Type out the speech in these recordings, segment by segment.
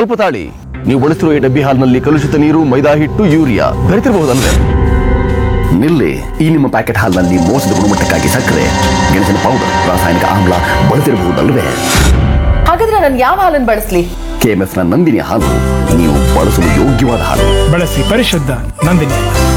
ಸ್ವಲ್ಪ ತಾಳಿ ನೀವು ಬಳಸಿರುವ ಈ ಡಬ್ಬಿ ಹಾಲ್ನಲ್ಲಿ ಕಲುಷಿತ ನೀರು ಮೈದಾ ಹಿಟ್ಟು ಯೂರಿಯಾ ಬೆರೆತಿರಬಹುದಲ್ವೇ ನಿಲ್ಲಿ ಈ ನಿಮ್ಮ ಪ್ಯಾಕೆಟ್ ಹಾಲ್ನಲ್ಲಿ ಮೋಸದ ಗುಣಮಟ್ಟಕ್ಕಾಗಿ ಸಕ್ಕರೆ ಗೆಣಸಿನ ಪೌಡರ್ ರಾಸಾಯನಿಕ ಆಮ್ಲ ಬಳಸಿರಬಹುದಲ್ವೇ ಹಾಗಾದ್ರೆ ನಾನು ಯಾವ ಹಾಲನ್ನು ಬಳಸ್ಲಿ ಕೆಎಂಎಫ್ ನ ನಂದಿನಿ ಹಾಲು ನೀವು ಬಳಸಲು ಯೋಗ್ಯವಾದ ಹಾಲು ಬಳಸಿ ಪರಿಶುದ್ಧ ನಂದಿನಿ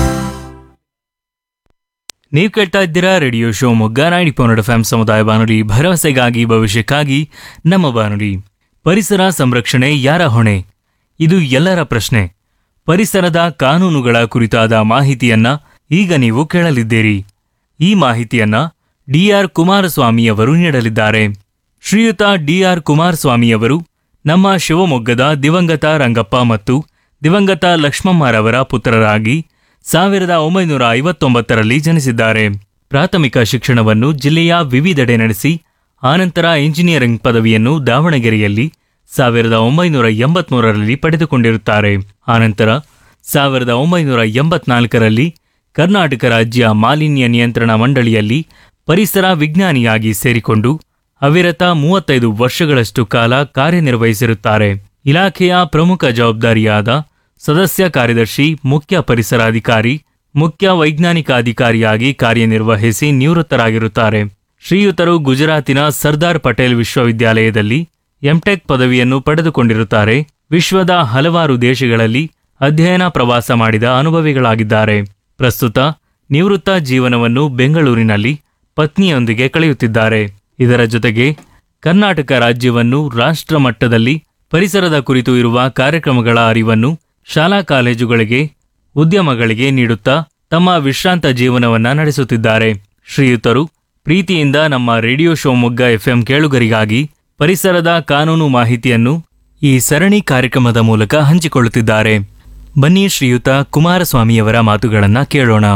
ನೀವು ಕೇಳ್ತಾ ಇದ್ದೀರಾ ರೇಡಿಯೋ ಶೋ ಮೊಗ್ಗ ನೈಂಟಿ ಪಾಯಿಂಟ್ ಎಫ್ ಸಮುದಾಯ ಬಾನುಲಿ ಭರವಸೆಗಾಗಿ ಭವಿಷ್ಯಕ್ಕಾಗಿ ನಮ್ಮ ಬಾನುಲಿ ಪರಿಸರ ಸಂರಕ್ಷಣೆ ಯಾರ ಹೊಣೆ ಇದು ಎಲ್ಲರ ಪ್ರಶ್ನೆ ಪರಿಸರದ ಕಾನೂನುಗಳ ಕುರಿತಾದ ಮಾಹಿತಿಯನ್ನ ಈಗ ನೀವು ಕೇಳಲಿದ್ದೀರಿ ಈ ಮಾಹಿತಿಯನ್ನ ಡಿಆರ್ ಕುಮಾರಸ್ವಾಮಿಯವರು ನೀಡಲಿದ್ದಾರೆ ಶ್ರೀಯುತ ಡಿಆರ್ ಕುಮಾರಸ್ವಾಮಿಯವರು ನಮ್ಮ ಶಿವಮೊಗ್ಗದ ದಿವಂಗತ ರಂಗಪ್ಪ ಮತ್ತು ದಿವಂಗತ ಲಕ್ಷ್ಮಮ್ಮರವರ ಪುತ್ರರಾಗಿ ಸಾವಿರದ ಒಂಬೈನೂರ ಐವತ್ತೊಂಬತ್ತರಲ್ಲಿ ಜನಿಸಿದ್ದಾರೆ ಪ್ರಾಥಮಿಕ ಶಿಕ್ಷಣವನ್ನು ಜಿಲ್ಲೆಯ ವಿವಿಧೆಡೆ ನಡೆಸಿ ಆನಂತರ ಇಂಜಿನಿಯರಿಂಗ್ ಪದವಿಯನ್ನು ದಾವಣಗೆರೆಯಲ್ಲಿ ಸಾವಿರದ ಒಂಬೈನೂರ ಎಂಬತ್ಮೂರರಲ್ಲಿ ಪಡೆದುಕೊಂಡಿರುತ್ತಾರೆ ಆನಂತರ ಸಾವಿರದ ಒಂಬೈನೂರ ಎಂಬತ್ನಾಲ್ಕರಲ್ಲಿ ಕರ್ನಾಟಕ ರಾಜ್ಯ ಮಾಲಿನ್ಯ ನಿಯಂತ್ರಣ ಮಂಡಳಿಯಲ್ಲಿ ಪರಿಸರ ವಿಜ್ಞಾನಿಯಾಗಿ ಸೇರಿಕೊಂಡು ಅವಿರತ ಮೂವತ್ತೈದು ವರ್ಷಗಳಷ್ಟು ಕಾಲ ಕಾರ್ಯನಿರ್ವಹಿಸಿರುತ್ತಾರೆ ಇಲಾಖೆಯ ಪ್ರಮುಖ ಜವಾಬ್ದಾರಿಯಾದ ಸದಸ್ಯ ಕಾರ್ಯದರ್ಶಿ ಮುಖ್ಯ ಪರಿಸರ ಅಧಿಕಾರಿ ಮುಖ್ಯ ವೈಜ್ಞಾನಿಕ ಅಧಿಕಾರಿಯಾಗಿ ಕಾರ್ಯನಿರ್ವಹಿಸಿ ನಿವೃತ್ತರಾಗಿರುತ್ತಾರೆ ಶ್ರೀಯುತರು ಗುಜರಾತಿನ ಸರ್ದಾರ್ ಪಟೇಲ್ ವಿಶ್ವವಿದ್ಯಾಲಯದಲ್ಲಿ ಎಂಟೆಕ್ ಪದವಿಯನ್ನು ಪಡೆದುಕೊಂಡಿರುತ್ತಾರೆ ವಿಶ್ವದ ಹಲವಾರು ದೇಶಗಳಲ್ಲಿ ಅಧ್ಯಯನ ಪ್ರವಾಸ ಮಾಡಿದ ಅನುಭವಿಗಳಾಗಿದ್ದಾರೆ ಪ್ರಸ್ತುತ ನಿವೃತ್ತ ಜೀವನವನ್ನು ಬೆಂಗಳೂರಿನಲ್ಲಿ ಪತ್ನಿಯೊಂದಿಗೆ ಕಳೆಯುತ್ತಿದ್ದಾರೆ ಇದರ ಜೊತೆಗೆ ಕರ್ನಾಟಕ ರಾಜ್ಯವನ್ನು ರಾಷ್ಟ್ರ ಮಟ್ಟದಲ್ಲಿ ಪರಿಸರದ ಕುರಿತು ಇರುವ ಕಾರ್ಯಕ್ರಮಗಳ ಅರಿವನ್ನು ಶಾಲಾ ಕಾಲೇಜುಗಳಿಗೆ ಉದ್ಯಮಗಳಿಗೆ ನೀಡುತ್ತಾ ತಮ್ಮ ವಿಶ್ರಾಂತ ಜೀವನವನ್ನ ನಡೆಸುತ್ತಿದ್ದಾರೆ ಶ್ರೀಯುತರು ಪ್ರೀತಿಯಿಂದ ನಮ್ಮ ರೇಡಿಯೋ ಶಿವಮೊಗ್ಗ ಎಫ್ಎಂ ಕೇಳುಗರಿಗಾಗಿ ಪರಿಸರದ ಕಾನೂನು ಮಾಹಿತಿಯನ್ನು ಈ ಸರಣಿ ಕಾರ್ಯಕ್ರಮದ ಮೂಲಕ ಹಂಚಿಕೊಳ್ಳುತ್ತಿದ್ದಾರೆ ಬನ್ನಿ ಶ್ರೀಯುತ ಕುಮಾರಸ್ವಾಮಿಯವರ ಮಾತುಗಳನ್ನ ಕೇಳೋಣ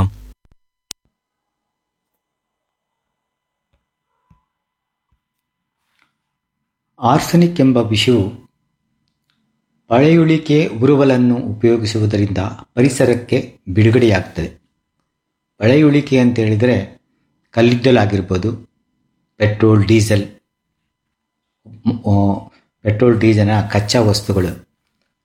ಆರ್ಸನಿಕ್ ಎಂಬ ವಿಷವು ಪಳೆಯುಳಿಕೆ ಉರುವಲನ್ನು ಉಪಯೋಗಿಸುವುದರಿಂದ ಪರಿಸರಕ್ಕೆ ಬಿಡುಗಡೆಯಾಗ್ತದೆ ಪಳೆಯುಳಿಕೆ ಅಂತ ಹೇಳಿದರೆ ಕಲ್ಲಿದ್ದಲಾಗಿರ್ಬೋದು ಪೆಟ್ರೋಲ್ ಡೀಸೆಲ್ ಮ್, ಆ, ಪೆಟ್ರೋಲ್ ಡೀಸೆಲ್ನ ಕಚ್ಚಾ ವಸ್ತುಗಳು